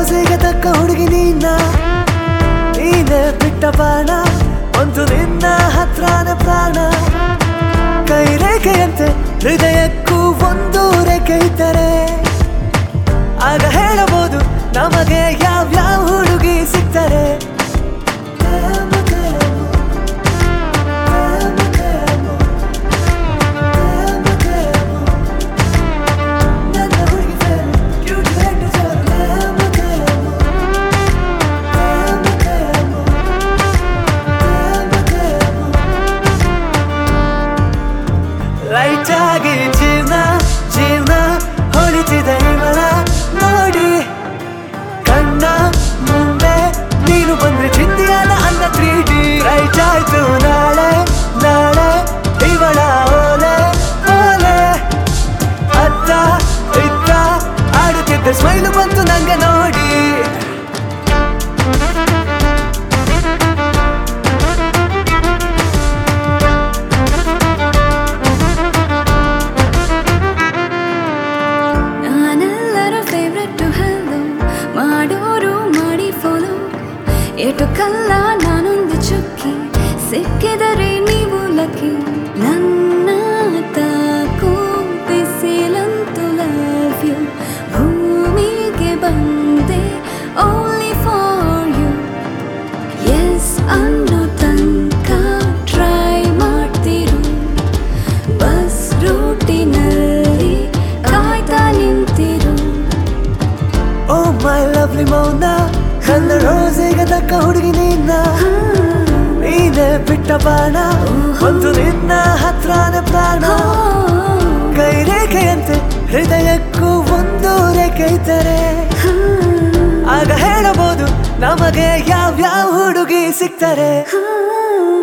ರೋಸಿಗೆ ತಕ್ಕ ಹುಡುಗಿ ನೀನ ನೀನೆ ಬಿಟ್ಟ ಬಾಣ ಒಂದು ನಿನ್ನ ಹತ್ರನ ಪ್ರಾಣ ಕೈ ರೇಖೆಯಂತೆ ಹೃದಯಕ್ಕೂ ಒಂದು ರೇಖೆ ಇದ್ದರೆ ಆಗ ಹೇಳಬಹುದು ನಮಗೆ ಯಾವ್ಯಾವ ಹುಡುಗಿ ಸಿಗ್ತಾರೆ ಕಾಮ ಕಾಮ, ಕಾಮ ಕಾಮ, ಕಾಮ ಕಾಮ. ನನ್ನ ಹುಡುಗಿ ಫೇರು, cute ಹೆಣ್ಣು ಜೋರು. ಕಾಮ ಕಾಮ, ಕಾಮ ಕಾಮ, ಕಾಮ ಕಾಮ. ಲೈಟ್ ಆಗಿ ಜೀವನ ಜೀವನ ಹೊಳಿತಿದೆ ಇವಳ ನೋಡಿ ಕಣ್ಣ ಮುಂದೆ ನೀನು ಬಂದ್ರೆ ಚಿಂದಿಯಾದ ಅಂದ ತ್ರೀ ಡಿ ರೈಟ್ ಆಯ್ತು ನಾಳೆ ನಾಳೆ ಇವಳ ಓಲೆ ಓಲೆ ಅತ್ತ ಇತ್ತ ಆಡುತ್ತಿದ್ದ ಸ್ಮೈಲು ಬಂತು ನಂಗೆ ನೋಡಿ ನಾನೆಲ್ಲರ ಫೇವ್ರೆಟ್ ಹಲೋ ಮಾಡೋರು ಮಾಡಿ ಫಾಲೋ ಎಟುಕಲ್ಲ ನಾನೊಂದು ಚುಕ್ಕಿ ಸಿಕ್ಕಿದರೆ ನೀವು ಲಕ್ಕಿ ನನ್ನ ತಾಕು ಬಿಸಿಲಂತು ಲವ್ ಯು ಭೂಮಿಗೆ ಬಂದೆ ಓನ್ಲಿ ಫಾರ್ ಯು ಎಸ್ ಅನ್ನೋ ತನಕ ಟ್ರೈ ಮಾಡ್ತಿರು ಬಸ್ ರೂಟಿನಲ್ಲಿ ಕಾಯ್ತಾ ನಿಂತಿರು ಓ ಮೈ ಲವ್ಲಿ ಮೌನ ಕಲ್ಲ ರೋಸಿಗೆ ತಕ್ಕ ಹುಡುಗಿ ನೀನ ನೀನೆ ಬಿಟ್ಟ ಬಾಣ ಒಂದು ನಿನ್ನ ಹತ್ರನ ಪ್ರಾಣ ಕೈ ರೇಖೆಯಂತೆ ಹೃದಯಕ್ಕೂ ಒಂದು ರೇಖೆ ಇದ್ದರೆ ಆಗ ಹೇಳಬಹುದು ನಮಗೆ ಯಾವ್ಯಾವ ಹುಡುಗಿ ಸಿಗ್ತಾರೆ ಆ